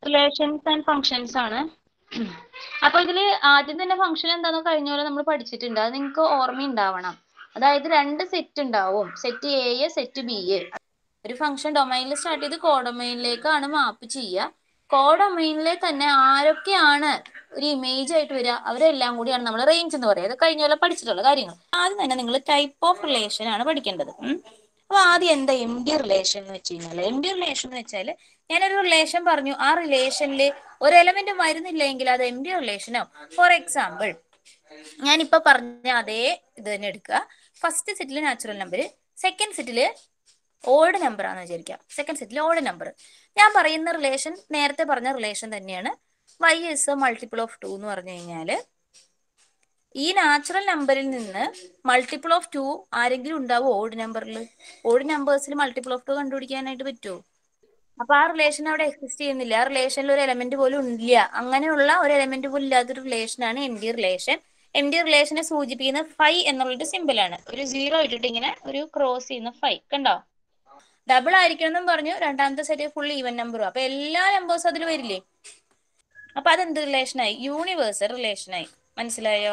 Relations and functions ആണ് അപ്പൊ ഇതില് ആദ്യം തന്നെ ഫംഗ്ഷൻ എന്താന്ന് കഴിഞ്ഞ പോലെ നമ്മൾ പഠിച്ചിട്ടുണ്ട് അത് നിങ്ങൾക്ക് ഓർമ്മയുണ്ടാവണം അതായത് രണ്ട് സെറ്റ് ഉണ്ടാവും സെറ്റ് എ സെറ്റ് ബി ഒരു ഫംഗ്ഷൻ ഡൊമൈനിൽ സ്റ്റാർട്ട് ചെയ്ത് കോഡൊമൈനിലേക്കാണ് മാപ്പ് ചെയ്യുക കോഡൊമൈനിലെ തന്നെ ആരൊക്കെയാണ് ഒരു ഇമേജ് ആയിട്ട് വരിക അവരെല്ലാം കൂടിയാണ് നമ്മൾ റേഞ്ച് എന്ന് പറയുക അത് കഴിഞ്ഞ പോലെ പഠിച്ചിട്ടുള്ള കാര്യങ്ങൾ ആദ്യം തന്നെ നിങ്ങൾ ടൈപ്പ് ഓഫ് റിലേഷൻ ആണ് പഠിക്കേണ്ടത് ഉം. അപ്പൊ ആദ്യം എന്താ എം ഡി റിലേഷൻ എന്ന് വെച്ച് കഴിഞ്ഞാൽ എം ഡി റിലേഷൻ എന്ന് വെച്ചാൽ ഞാനൊരു റിലേഷൻ പറഞ്ഞു ആ റിലേഷനിൽ ഒരു എലമെന്റ് വരുന്നില്ലെങ്കിൽ അത് എം ഡി റിലേഷനോ ഫോർ എക്സാമ്പിൾ ഞാനിപ്പോ പറഞ്ഞ അതേ ഇത് തന്നെ എടുക്കുക ഫസ്റ്റ് സെറ്റിൽ നാച്ചുറൽ നമ്പർ സെക്കൻഡ് സെറ്റിൽ ഓൾഡ് നമ്പർ ആണെന്ന് വിചാരിക്കാം സെക്കൻഡ് സെറ്റിൽ ഓൾഡ് നമ്പർ ഞാൻ പറയുന്ന റിലേഷൻ നേരത്തെ പറഞ്ഞ റിലേഷൻ തന്നെയാണ് Y is a multiple of two എന്ന് പറഞ്ഞു കഴിഞ്ഞാൽ ഈ നാച്ചുറൽ നമ്പറിൽ നിന്ന് മൾട്ടിപ്പിൾ ഓഫ് ടു ആരെങ്കിലും ഉണ്ടാവും ഓൾഡ് നമ്പറിൽ ഓൾഡ് നമ്പേഴ്സിൽ മൾട്ടിപ്പിൾ ഓഫ് ടു കണ്ടുപിടിക്കാനായിട്ട് പറ്റുമോ അപ്പൊ ആ റിലേഷൻ അവിടെ എക്സിസ്റ്റ് ചെയ്യുന്നില്ല ആ റിലേഷനിൽ ഒരു എലമെന്റ് പോലും ഇല്ല അങ്ങനെയുള്ള ഒരു എലമെന്റ് പോലും ഇല്ലാത്തൊരു റിലേഷൻ ആണ് empty relation empty റിലേഷനെ സൂചിപ്പിക്കുന്ന ഫൈ എന്നുള്ളൊരു സിമ്പിൾ ആണ് ഒരു സീറോ ഇട്ടിട്ട് ഇങ്ങനെ ഒരു ക്രോസ് ചെയ്യുന്ന ഫൈ കണ്ടോ ഡബിൾ ആയിരിക്കണം എന്നും പറഞ്ഞു രണ്ടാമത്തെ സെറ്റ് ഫുൾ ഈവൻ നമ്പറും അപ്പൊ എല്ലാ നമ്പേഴ്സും അതിൽ വരില്ലേ അപ്പൊ അതെന്ത് റിലേഷനായി യൂണിവേഴ്സൽ റിലേഷനായി മനസ്സിലായോ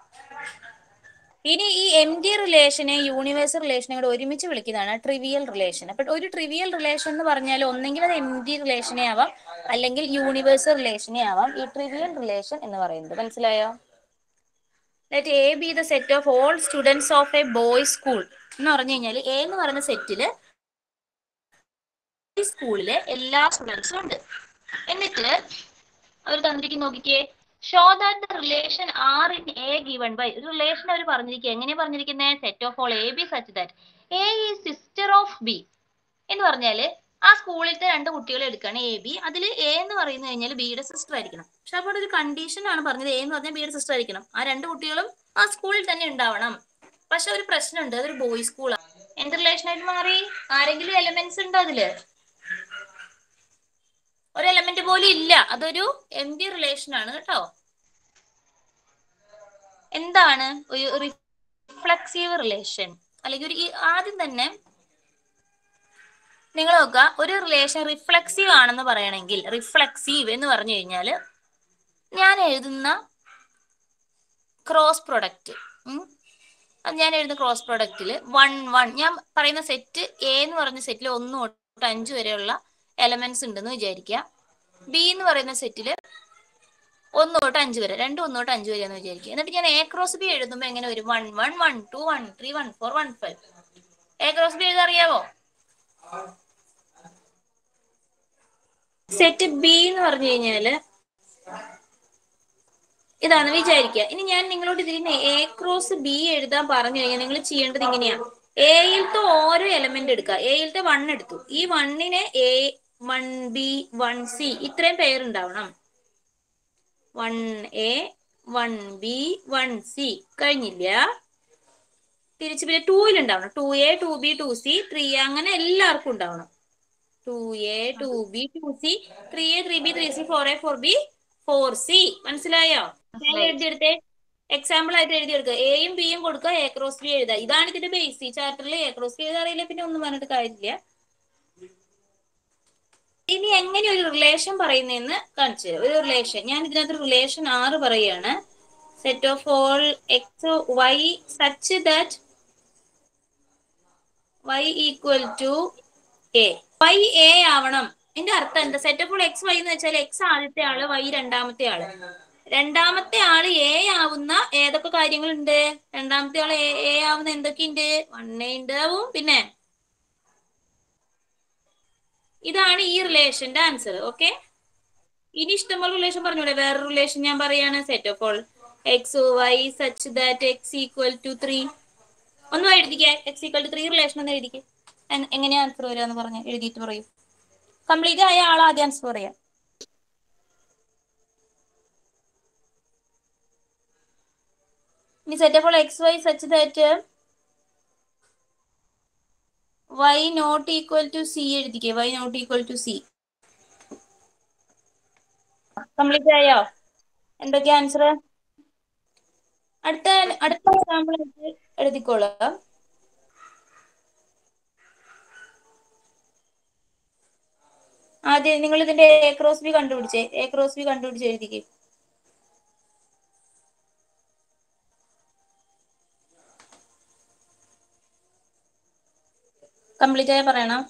ഇനി ഈ എം ഡി റിലേഷനെ യൂണിവേഴ്സൽ റിലേഷനെ കൂടെ ഒരുമിച്ച് വിളിക്കുന്നതാണ് ട്രിവിയൽ റിലേഷൻ അപ്പൊ ഒരു ട്രിവിയൽ റിലേഷൻ എന്ന് പറഞ്ഞാൽ ഒന്നെങ്കിൽ അത് എം ഡി റിലേഷനെ ആവാം അല്ലെങ്കിൽ യൂണിവേഴ്സൽ റിലേഷനെ ആവാം ഈ ട്രിവിയൽ റിലേഷൻ എന്ന് പറയുന്നത് മനസ്സിലായോ let A be the set of all students of a boy school എന്ന് പറഞ്ഞു കഴിഞ്ഞാൽ എ എന്ന് പറയുന്ന സെറ്റില് ഈ സ്കൂളിലെ എല്ലാ സ്റ്റുഡൻസും ഉണ്ട് എന്നിട്ട് അവർ തന്നിരിക്കുന്ന നോക്കിക്കേ show that the relation R in A given by ഒരു റിലേഷൻ അവർ പറഞ്ഞിരിക്കുക എങ്ങനെ പറഞ്ഞിരിക്കുന്നത് set of all A B such that A ഈ സിസ്റ്റർ ഓഫ് ബി എന്ന് പറഞ്ഞാല് ആ സ്കൂളിലത്തെ രണ്ട് കുട്ടികളെ എടുക്കുകയാണ് എ ബി അതിൽ എ എന്ന് പറയുന്നത് കഴിഞ്ഞാൽ ബിയുടെ സിസ്റ്റർ ആയിരിക്കണം പക്ഷെ അപ്പോൾ ഒരു കണ്ടീഷൻ ആണ് പറഞ്ഞത് എ എന്ന് പറഞ്ഞാൽ ബിയുടെ സിസ്റ്റർ ആയിരിക്കണം ആ രണ്ട് കുട്ടികളും ആ സ്കൂളിൽ തന്നെ ഉണ്ടാവണം പക്ഷെ ഒരു പ്രശ്നമുണ്ട് അതൊരു ബോയ് സ്കൂളാണ് എന്ത് റിലേഷൻ ആയിട്ട് മാറി ആരെങ്കിലും എലമെന്റ്സ് ഉണ്ടോ അതില് ഒരു എലമെന്റ് പോലും ഇല്ല അതൊരു എം ഡി റിലേഷൻ ആണ് കേട്ടോ എന്താണ് ഒരു റിഫ്ലക്സീവ് റിലേഷൻ അല്ലെങ്കിൽ ഒരു ഈ- ആദ്യം തന്നെ നിങ്ങൾ നോക്കുക ഒരു റിലേഷൻ റിഫ്ലക്സീവ് ആണെന്ന് പറയണമെങ്കിൽ റിഫ്ലക്സീവ് എന്ന് പറഞ്ഞു കഴിഞ്ഞാൽ ഞാൻ എഴുതുന്ന ക്രോസ് പ്രൊഡക്റ്റ് അത് ഞാൻ എഴുതുന്ന ക്രോസ് പ്രൊഡക്റ്റിൽ വൺ വൺ ഞാൻ പറയുന്ന സെറ്റ് എ എന്ന് പറഞ്ഞ സെറ്റിൽ ഒന്ന് തൊട്ട് അഞ്ച് വരെയുള്ള എലമെന്റ്സ് ഉണ്ടെന്ന് വിചാരിക്കുക ബി എന്ന് പറയുന്ന സെറ്റിൽ ഒന്ന് തൊട്ട് അഞ്ച് വരെ രണ്ടും ഒന്ന് തൊട്ട് അഞ്ച് വരെയാന്ന് വിചാരിക്കുക എന്നിട്ട് ഞാൻ എ ക്രോസ് ബി എഴുതുമ്പോൾ എങ്ങനെ വരും one one one two one three one four one five A cross B എഴുതാൻ അറിയാവോ സെറ്റ് ബി എന്ന് പറഞ്ഞു കഴിഞ്ഞാല് ഇതാണ് വിചാരിക്കുക ഇനി ഞാൻ നിങ്ങളോട് ഇതിന് എ ക്രോസ് ബി എഴുതാൻ പറഞ്ഞു കഴിഞ്ഞാൽ നിങ്ങൾ ചെയ്യേണ്ടത് ഇങ്ങനെയാ എയിലത്തെ ഓരോ എലമെന്റ് എടുക്കുക എയിലത്തെ വൺ എടുത്തു ഈ വണ്ണിന് A one B one C ഇത്രയും പേരുണ്ടാവണം one A one B one C കഴിഞ്ഞില്ല തിരിച്ച് പിന്നെ ടൂയിൽ ഉണ്ടാവണം two A two B two C three അങ്ങനെ എല്ലാവർക്കും ഉണ്ടാവണം two A two B two C three A three B three C four A four B four C മനസ്സിലായോ ഞാൻ എഴുതിയെടുത്തേ എക്സാമ്പിൾ ആയിട്ട് എഴുതിയെടുക്കുക എയും ബിയും കൊടുക്കുക എ ക്രോസ് ബി എഴുതുക ഇതാണ് ഇതിന്റെ ബേസ് ഈ ചാപ്റ്ററിൽ എ ക്രോസ് ബി എഴുതാൻ അറിയില്ല പിന്നെ ഒന്നും പറഞ്ഞിട്ട് കാര്യമില്ല ഇനി എങ്ങനെ ഒരു റിലേഷൻ പറയുന്നതെന്ന് കാണിച്ചു തരാം ഒരു റിലേഷൻ ഞാൻ ഇതിനകത്ത് റിലേഷൻ ആറ് പറയാണ് set of all X Y such that Y equal to A Y A ആവണം എന്റെ അർത്ഥം എന്താ set of all X Y എന്ന് വെച്ചാൽ എക്സ് ആദ്യത്തെ ആള് വൈ രണ്ടാമത്തെ ആള് രണ്ടാമത്തെ ആള് എ ആവുന്ന ഏതൊക്കെ കാര്യങ്ങളുണ്ട് രണ്ടാമത്തെ ആള് എ എ ആവുന്ന എന്തൊക്കെയുണ്ട് വണ്ണേ ഉണ്ടാവും പിന്നെ ഇതാണ് ഈ റിലേഷന്റെ ആൻസർ ഓക്കെ ഇനി ഇഷ്ടംപോലെ റിലേഷൻ പറഞ്ഞൂടെ വേറെ റിലേഷൻ ഞാൻ പറയാണ് set of all X Y such that X equal to three ഒന്ന് എഴുതിക്കേ X equal to three relation ഒന്ന് എഴുതിക്കേ എൻ- എങ്ങനെയാ ആൻസർ വരിക പറഞ്ഞ എഴുതിയിട്ട് പറയൂ കംപ്ലീറ്റ് ആയ ആൾ ആദ്യം ആൻസർ പറയാം ഇനി set of all X Y such that Y not equal to C എഴുതിക്കേ Y not equal to C complete ആയോ എന്തൊക്കെയാ ആൻസർ അടുത്ത അടുത്ത എക്സാമ്പിൾ എഴുതിക്കോളാം ആദ്യം നിങ്ങൾ ഇതിന്റെ എ ക്രോസ് ബി കണ്ടുപിടിച്ചേ എ ക്രോസ് ബി കണ്ടുപിടിച്ച് എഴുതിക്ക് കംപ്ലീറ്റ് ആയി പറയണം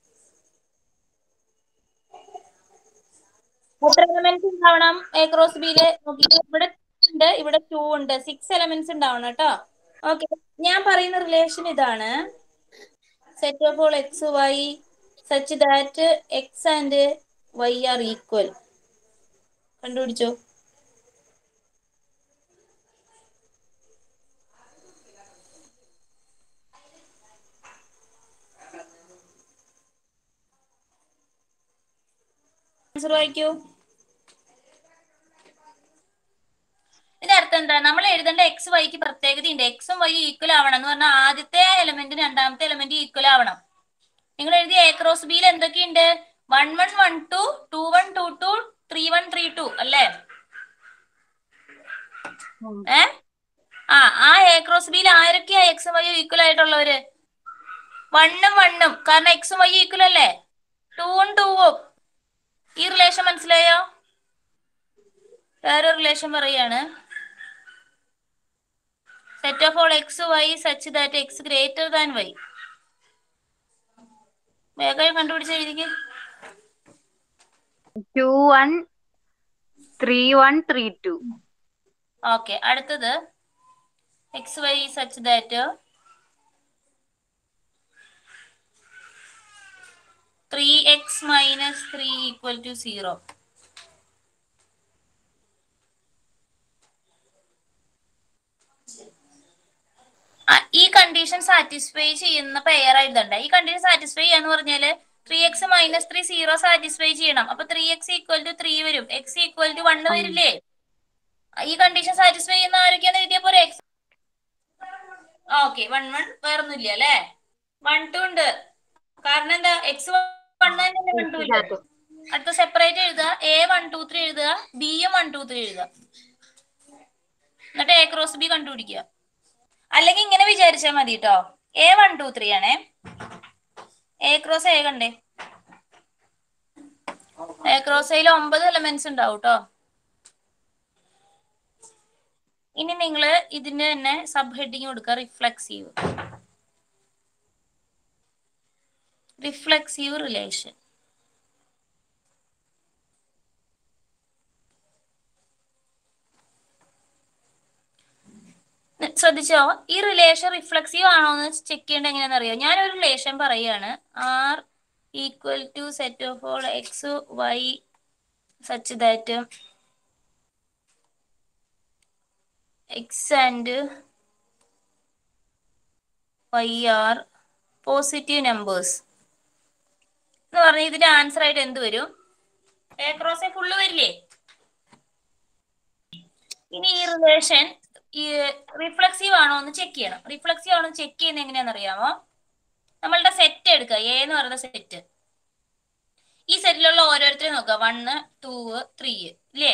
എത്ര എലമെന്റ്സ് ഉണ്ടാവണം എ ക്രോസ് ബിയില് നോക്കിക്കോ ഇവിടെ ഉണ്ട് ഇവിടെ ടു ഉണ്ട് സിക്സ് എലമെന്റ്സ് ഉണ്ടാവണം കേട്ടോ ഓക്കെ ഞാൻ പറയുന്ന റിലേഷൻ ഇതാണ് set of all X Y such that X and Y are equal കണ്ടുപിടിച്ചോ ആൻസർ വായിക്കൂ ഇതിന്റെ അർത്ഥം എന്താ നമ്മൾ എഴുതേണ്ട എക്സ് വൈക്ക് പ്രത്യേകതയുണ്ട് എക്സും വൈ ഈക്വൽ ആവണം എന്ന് പറഞ്ഞാൽ ആദ്യത്തെ എലമെന്റ് രണ്ടാമത്തെ എലമെന്റ് ഈക്വൽ ആവണം നിങ്ങൾ എഴുതിയ എ ക്രോസ് ബിയിൽ എന്തൊക്കെയുണ്ട് one one one two two one two two three one three two അല്ലേ ഏ ആ ആ എ ക്രോസ് ബിയിൽ ആരൊക്കെയാ എക്സും വൈ ഈക്വൽ ആയിട്ടുള്ളവര് വണ്ണും വണ്ണും കാരണം എക്സും വൈ ഈക്വൽ അല്ലേ ടൂവും ടൂവും ഈ റിലേഷൻ മനസ്സിലായോ വേറൊരു റിലേഷൻ പറയാണ് set of all X Y such that X greater than Y വേഗം കണ്ടുപിടിച്ച് എഴുതിക്ക് two one three one three two okay അടുത്തത് X Y such that three X minus three equal to zero ഈ condition satisfy ചെയ്യുന്ന pair എഴുതണ്ട ഈ condition satisfy ചെയ്യാന്ന് പറഞ്ഞാല് three X minus three zero satisfy ചെയ്യണം അപ്പൊ three X equal to three വരും എക്സ് ഈക്വൽ ടു വണ്ണ് വരില്ലേ ഈ കണ്ടീഷൻ സാറ്റിസ്ഫൈ ചെയ്യുന്ന ആരൊക്കെയാന്ന് എഴുതിയ പോരെ എക്സ് ഓക്കെ വൺ വൺ വേറൊന്നുമില്ല അല്ലേ വൺ ടു ഉണ്ട് കാരണം എന്താ എക്സ് വൺ തന്നെ വൺ ടു ഇല്ല അടുത്ത സെപ്പറേറ്റ് എഴുതുക എ വൺ ടു ത്രീ എഴുതുക ബിയും വൺ ടു ത്രീ എഴുതുക എന്നിട്ട് എ ക്രോസ് ബി കണ്ടുപിടിക്കുക അല്ലെങ്കിൽ ഇങ്ങനെ വിചാരിച്ചാൽ മതി കേട്ടോ എ വൺ ടു ത്രീ ആണേ എ ക്രോസ് എ കണ്ടേ എ ക്രോസ് എയിൽ ഒമ്പത് എലമെന്റ്സ് ഉണ്ടാവും കേട്ടോ ഇനി നിങ്ങൾ ഇതിന് തന്നെ സബ് ഹെഡിങ് കൊടുക്കുക റിഫ്ലെക്സീവ് റിഫ്ലെക്സീവ് റിലേഷൻ ശ്രദ്ധിച്ചോ ഈ റിലേഷൻ റിഫ്ലെക്സീവ് ആണോ എന്ന് ചെക്ക് ചെയ്യേണ്ട എങ്ങനെയാണെന്ന് അറിയോ ഞാനൊരു റിലേഷൻ പറയാണ് R equal to set of all X Y such that X and Y are positive numbers എന്ന് പറഞ്ഞാൽ ഇതിന്റെ ആൻസർ ആയിട്ട് എന്ത് വരും എ ക്രോസ് ഫുള്ള് വരില്ലേ ഇനി ഈ റിലേഷൻ ഈ റിഫ്ലക്സീവ് ആണോ എന്ന് ചെക്ക് ചെയ്യണം റിഫ്ലക്സീവ് ആണോ ചെക്ക് ചെയ്യുന്നത് എങ്ങനെയാണെന്ന് അറിയാമോ നമ്മളുടെ സെറ്റ് എടുക്കുക എ എന്ന് പറയുന്ന സെറ്റ് ഈ സെറ്റിലുള്ള ഓരോരുത്തരെയും നോക്കുക വണ്ണ് ടൂ ത്രീ ഇല്ലേ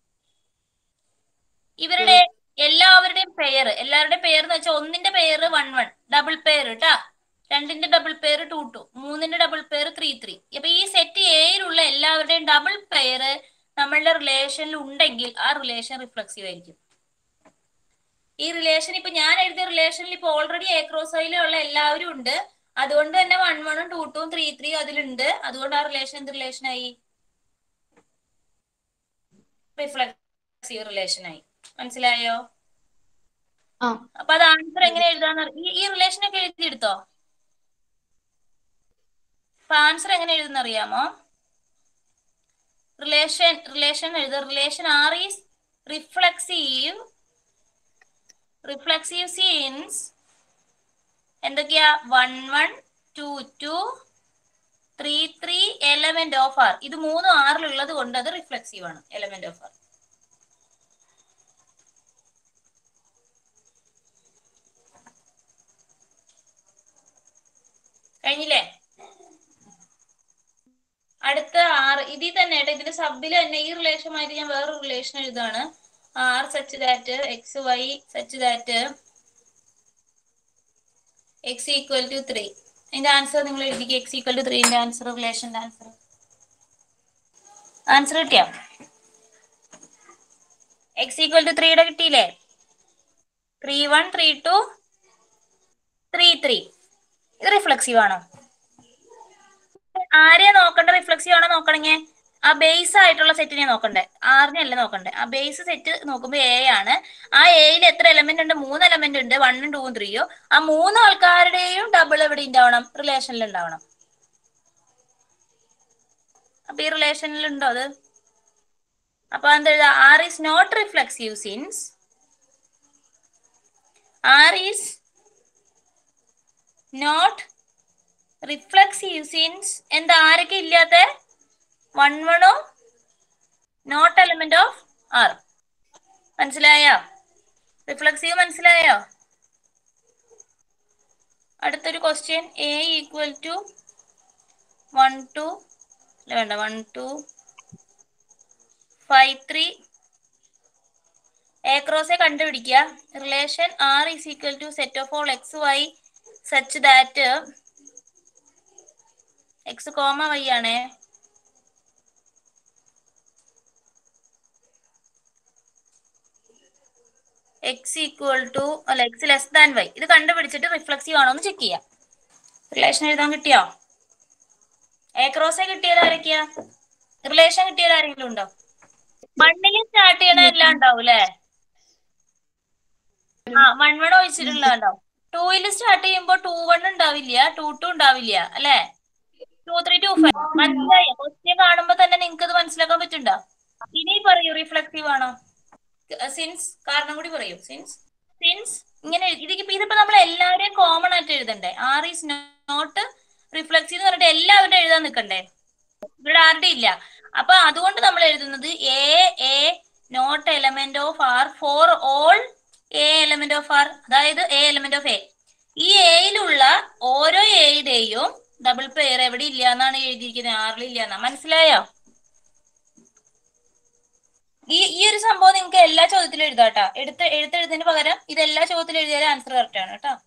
ഇവരുടെ എല്ലാവരുടെയും പെയർ എല്ലാവരുടെയും പെയർ എന്ന് വെച്ചാൽ ഒന്നിന്റെ pair one one double pair കേട്ടാ രണ്ടിന്റെ ഡബിൾ പെയർ ടു ടു മൂന്നിന്റെ ഡബിൾ പെയർ ത്രീ ത്രീ അപ്പൊ ഈ സെറ്റ് എയിലുള്ള എല്ലാവരുടെയും ഡബിൾ പെയർ നമ്മളുടെ റിലേഷനിൽ ഉണ്ടെങ്കിൽ ആ റിലേഷൻ റിഫ്ലക്സീവ് ആയിരിക്കും ഈ റിലേഷൻ ഇപ്പൊ ഞാൻ എഴുതിയ റിലേഷനിൽ ഇപ്പൊ ഓൾറെഡി എ ക്രോസ് ഐയിലുള്ള എല്ലാവരും ഉണ്ട് അതുകൊണ്ട് തന്നെ വൺ വണ്ണും ടു ടൂവും ത്രീ ത്രീ അതിലുണ്ട് അതുകൊണ്ട് ആ റിലേഷൻ എന്ത് റിലേഷൻ ആയി റിഫ്ലക്സീവ് റിലേഷൻ ആയി മനസ്സിലായോ ആ. അപ്പൊ അത് ആൻസർ എങ്ങനെ എഴുതാന്ന് അറി- ഈ- ഈ റിലേഷൻ ഒക്കെ എഴുതിയെടുത്തോ അപ്പൊ ആൻസർ എങ്ങനെ എഴുതുന്ന അറിയാമോ റിലേഷൻ റിലേഷൻ എഴുതുക relation R is reflexive reflexive since എന്തൊക്കെയാ one one two two three three element of R ഇത് മൂന്നും ആറിലുള്ളത് കൊണ്ട് അത് റിഫ്ലക്സീവ് ആണ് എലമെന്റ് ഓഫ് ആർ കഴിഞ്ഞില്ലേ അടുത്ത ആറ് ഇതിൽ തന്നെ കേട്ടോ ഇതിന്റെ സബിൽ തന്നെ ഈ റിലേഷനുമായിട്ട് ഞാൻ വേറൊരു റിലേഷൻ എഴുതാണ് R such that X Y such that X equal to three അതിന്റെ ആൻസർ നിങ്ങൾ എഴുതിക്കുക എക്സ് ഈക്വൽ ടു ത്രീന്റെ ആൻസർ റിലേഷന്റെ ആൻസർ ആൻസർ കിട്ടിയോ എക്സ് ഈക്വൽ ടു ത്രീയുടെ കിട്ടിയില്ലേ three one three two three three ഇത് റിഫ്ലക്സീവ് ആണോ ആരെയാ നോക്കണ്ട റിഫ്ലക്സീവ് ആണോ നോക്കണെങ്കിൽ ആ ബേസ് ആയിട്ടുള്ള സെറ്റിനെ നോക്കണ്ടേ ആറിനെ അല്ല നോക്കണ്ടേ ആ ബേസ് സെറ്റ് നോക്കുമ്പോൾ എ ആണ് ആ എയിൽ എത്ര എലമെന്റ് ഉണ്ട് മൂന്ന് എലമെന്റ് ഉണ്ട് വണ്ണും ടൂവും ത്രീയോ ആ മൂന്ന് ആൾക്കാരുടെയും ഡബിൾ എവിടെ ഉണ്ടാവണം റിലേഷനിൽ ഉണ്ടാവണം അപ്പൊ ഈ റിലേഷനിൽ ഉണ്ടോ അത് അപ്പൊ എന്താ എഴുതാ R is not reflexive since R is not reflexive since എന്താ ആരൊക്കെ ഇല്ലാത്ത വൺ വണോ നോട്ട് എലമെന്റ് ഓഫ് ആർ മനസ്സിലായോ റിഫ്ലക്സീവ് മനസ്സിലായോ അടുത്തൊരു question A equal to one two അല്ല വേണ്ട one two five three A ക്രോസെ കണ്ടുപിടിക്കുക relation R is equal to set of all X Y such that X comma Y ആണേ X equal to അല്ല X less than Y ഇത് കണ്ടുപിടിച്ചിട്ട് reflexive ആണോ എന്ന് ചെക്ക് ചെയ്യാം റിലേഷൻ എഴുതാൻ കിട്ടിയോ എ ക്രോസെ കിട്ടിയത് ആരൊക്കെയാ റിലേഷൻ കിട്ടിയത് ആരെങ്കിലും ഉണ്ടോ മണ്ണിൽ സ്റ്റാർട്ട് ചെയ്യണ എല്ലാം ഉണ്ടാവും അല്ലേ ആ വൺ വൺ ഒഴിച്ചിട്ടുള്ള ഉണ്ടാവും ടൂയിൽ സ്റ്റാർട്ട് ചെയ്യുമ്പോ ടു വൺ ഉണ്ടാവില്ല ടു ടു ഉണ്ടാവില്ല അല്ലേ ടു ത്രീ ടു ഫൈവ് മനസ്സിലായോ ക്വസ്റ്റ്യൻ കാണുമ്പോ തന്നെ നിങ്ങൾക്ക് ഇത് മനസ്സിലാക്കാൻ പറ്റുണ്ടോ ഇനി പറയൂ റിഫ്ലക്സീവ് ആണോ സിൻസ് കാരണം കൂടി പറയൂ സിൻസ് സിൻസ് ഇങ്ങനെ എഴുതി- ഇതിപ്പോ ഇതിപ്പോ നമ്മൾ എല്ലാവരെയും കോമൺ ആയിട്ട് എഴുതണ്ടേ ആർ ഈസ് നോട്ട് റിഫ്ലക്സീവ് എന്ന് പറഞ്ഞിട്ട് എല്ലാവരും എഴുതാൻ നിൽക്കണ്ടേ ഇവിടെ ആരുടെ ഇല്ല അപ്പൊ അതുകൊണ്ട് നമ്മൾ എഴുതുന്നത് A A not element of R for all A element of R അതായത് എ എലമെന്റ് ഓഫ് എ ഈ എയിലുള്ള ഓരോ എയുടെയും ഡബിൾ പെയർ എവിടെ ഇല്ല എന്നാണ് എഴുതിയിരിക്കുന്നത് ആറിൽ ഇല്ല എന്നാ മനസ്സിലായോ ഈ ഈ ഒരു സംഭവം നിങ്ങൾക്ക് എല്ലാ ചോദ്യത്തിലും എഴുതാട്ടാ എടുത്ത് എഴുത്തെഴുതിന് പകരം ഇത് എല്ലാ ചോദ്യത്തിലും എഴുതിയാലും ആൻസർ കറക്റ്റ് ആണ് കേട്ടോ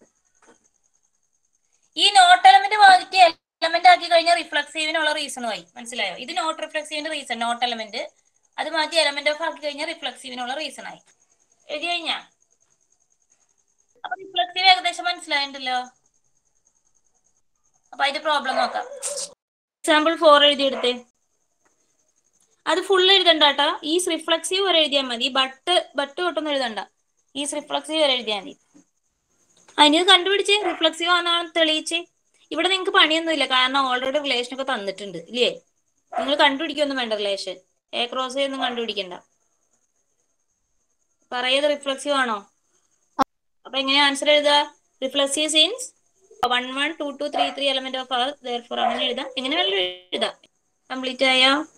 ഈ നോട്ട് എലമെന്റ് മാറ്റി എലമെന്റ് ആക്കി കഴിഞ്ഞാൽ റിഫ്ലക്സീവിനുള്ള റീസണുമായി മനസ്സിലായോ ഇത് നോട്ട് റിഫ്ലക്സീവിന്റെ റീസൺ നോട്ട് എലമെന്റ് അത് മാറ്റി എലമെന്റ് ഓഫ് ആക്കി കഴിഞ്ഞാൽ റിഫ്ലക്സീവിനുള്ള റീസൺ ആയി എഴുതി കഴിഞ്ഞാ അപ്പൊ റിഫ്ലക്സീവ് ഏകദേശം മനസ്സിലായിട്ടുണ്ടല്ലോ അപ്പൊ അതിന്റെ പ്രോബ്ലം നോക്കാം എക്സാമ്പിൾ ഫോർ എഴുതിയെടുത്തേ അത് ഫുൾ എഴുതണ്ട കേട്ടോ ഈ റിഫ്ലക്സീവ് വരെ എഴുതിയാൽ മതി ബട്ട് ബട്ട് തൊട്ടൊന്നും എഴുതണ്ട ഈ റിഫ്ലക്സീവ് വരെ എഴുതിയാൽ മതി അതിന് കണ്ടുപിടിച്ച് റിഫ്ലക്സീവ് ആണെന്നാണ് തെളിയിച്ച് ഇവിടെ നിങ്ങൾക്ക് പണിയൊന്നുമില്ല കാരണം ഓൾറെഡി റിലേഷൻ ഒക്കെ തന്നിട്ടുണ്ട് ഇല്ലേ നിങ്ങൾ കണ്ടുപിടിക്കൊന്നും വേണ്ട റിലേഷൻ എ ക്രോസ് ഒന്നും കണ്ടുപിടിക്കണ്ട പറയത് റിഫ്ലക്സീവ് ആണോ അപ്പൊ എങ്ങനെയാ ആൻസർ എഴുതുക reflexive since one one two two three three element of R therefore അങ്ങനെ എഴുതാം എങ്ങനെ വേണമെങ്കിലും എഴുതാം കംപ്ലീറ്റ് ആയോ